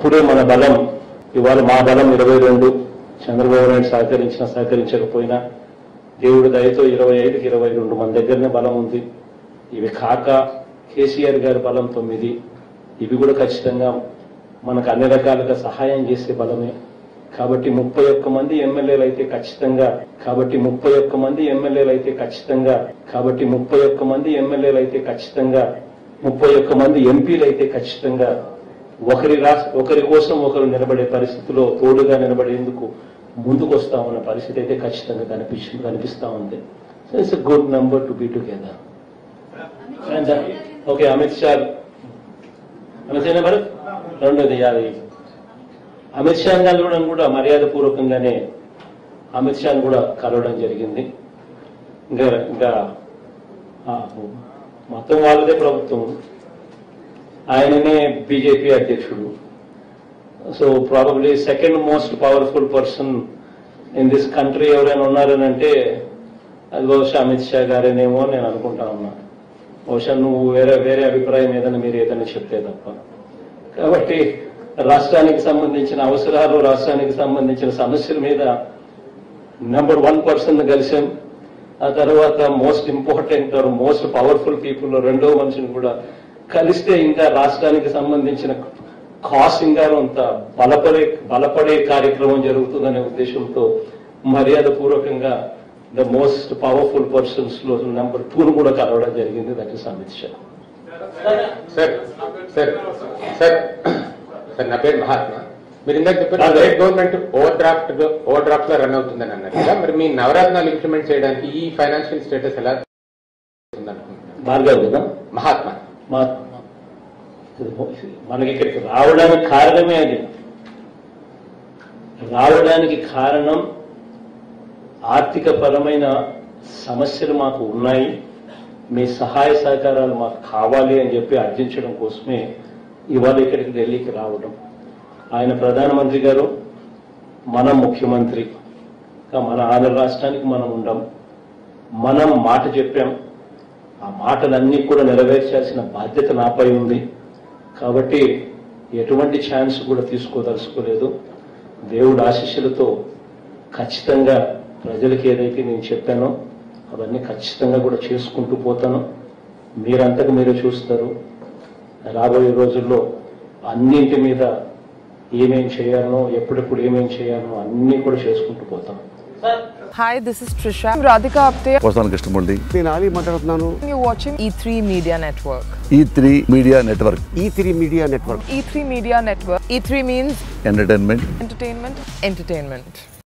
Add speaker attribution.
Speaker 1: అప్పుడే మన బలం ఇవాళ మా బలం ఇరవై రెండు చంద్రబాబు నాయుడు సహకరించినా సహకరించకపోయినా దేవుడి దయతో ఇరవై ఐదుకి ఇరవై రెండు మన దగ్గరనే బలం ఉంది ఇవి కాక కేసీఆర్ గారి బలం తొమ్మిది ఇవి కూడా ఖచ్చితంగా మనకు అన్ని రకాలుగా సహాయం చేసే బలమే కాబట్టి ముప్పై ఒక్క మంది ఎమ్మెల్యేలు అయితే ఖచ్చితంగా కాబట్టి ముప్పై ఒక్క మంది ఎమ్మెల్యేలు అయితే ఖచ్చితంగా కాబట్టి ముప్పై ఒక్క మంది ఎమ్మెల్యేలు అయితే ఖచ్చితంగా ముప్పై ఒక్క మంది ఎంపీలు అయితే ఖచ్చితంగా ఒకరి రాష్ట్ర ఒకరి కోసం ఒకరు నిలబడే పరిస్థితిలో తోడుగా నిలబడేందుకు ముందుకు వస్తామన్న పరిస్థితి అయితే ఖచ్చితంగా కనిపించి కనిపిస్తా ఉంది so it's good number to be together and okay Amit Shah Amit Shah number రెండోది యాది అమిత్ షా గారు కూడా కూడా మర్యాద పూర్వకంగానే అమిత్ షాను కూడా కలవడం జరిగింది ఇంకా ఇంకా ఆ, మొత్తం వాళ్ళదే ప్రభుత్వం ఆయననే బీజేపీ అధ్యక్షుడు so probably second most powerful person in this country ఎవరైనా ఉన్నారని అంటే అది బహుశా అమిత్ షా గారేనేమో అని నేను అనుకుంటా ఉన్నా బహుశా నువ్వు వేరే వేరే అభిప్రాయం ఏదైనా మీరు ఏదైనా చెప్తే తప్ప కాబట్టి రాష్ట్రానికి సంబంధించిన అవసరాలు రాష్ట్రానికి సంబంధించిన సమస్యల మీద నెంబర్ వన్ పర్సన్ కలిసాం ఆ తర్వాత most important or most powerful people రెండో మనిషిని కూడా కలిస్తే ఇంకా రాష్ట్రానికి సంబంధించిన కాస్ ఇంకా అంత బలపడే బలపడే కార్యక్రమం జరుగుతుందనే ఉద్దేశంతో మర్యాద పూర్వకంగా ద మోస్ట్ పవర్ఫుల్ పర్సన్స్ లో నెంబర్ టూను కూడా కలవడం జరిగింది that is Amit Shah
Speaker 2: sir sir sir sir నా పేరు మహాత్మా మీరు ఇందాక చెప్పారు state government over draft over draft లో రన్ అవుతుందని అన్నారు కదా మరి మీ నవరత్నాలు ఇంప్లిమెంట్ చేయడానికి ఈ ఫైనాన్షియల్ స్టేటస్ ఎలా ఉందనుకుంటున్నారు
Speaker 1: భార్గవ్ కదా
Speaker 2: మహాత్మా
Speaker 1: మా మనకి ఇక్కడికి రావడానికి కారణమే అది రావడానికి కారణం ఆర్థిక పరమైన సమస్యలు మాకు ఉన్నాయి మీ సహాయ సహకారాలు మాకు కావాలి అని చెప్పి అర్థించడం కోసమే ఇవాళ ఇక్కడికి ఢిల్లీకి రావడం ఆయన ప్రధానమంత్రి గారు మన ముఖ్యమంత్రి ఇంకా మన ఆంధ్ర రాష్ట్రానికి మనం ఉండం మనం మాట చెప్పాం ఆ మాటలన్నీ కూడా నెరవేర్చాల్సిన బాధ్యత నాపై ఉంది కాబట్టి ఎటువంటి ఛాన్స్ కూడా తీసుకోదలుచుకోలేదు దేవుడు ఆశీస్సులతో ఖచ్చితంగా ప్రజలకి ఏదైతే నేను చెప్పానో అవన్నీ ఖచ్చితంగా కూడా చేసుకుంటూ పోతాను మీరంతకు మీరే చూస్తారు రాబోయే రోజుల్లో అన్నింటి మీద ఏమేం చేయాలనో ఎప్పుడెప్పుడు ఏమేం చేయాలనో అన్నీ కూడా చేసుకుంటూ పోతాం
Speaker 3: Hi, this is Trisha. I'm Radhika Apte.
Speaker 4: వస్తాను కృష్ణమూర్తి
Speaker 5: నేను ఆలీ మాట్లాడుతున్నాను
Speaker 3: You're watching E3 Media Network.
Speaker 4: E three media network
Speaker 5: E three media network
Speaker 3: E3 Media Network. E3 means
Speaker 4: entertainment
Speaker 3: entertainment, entertainment.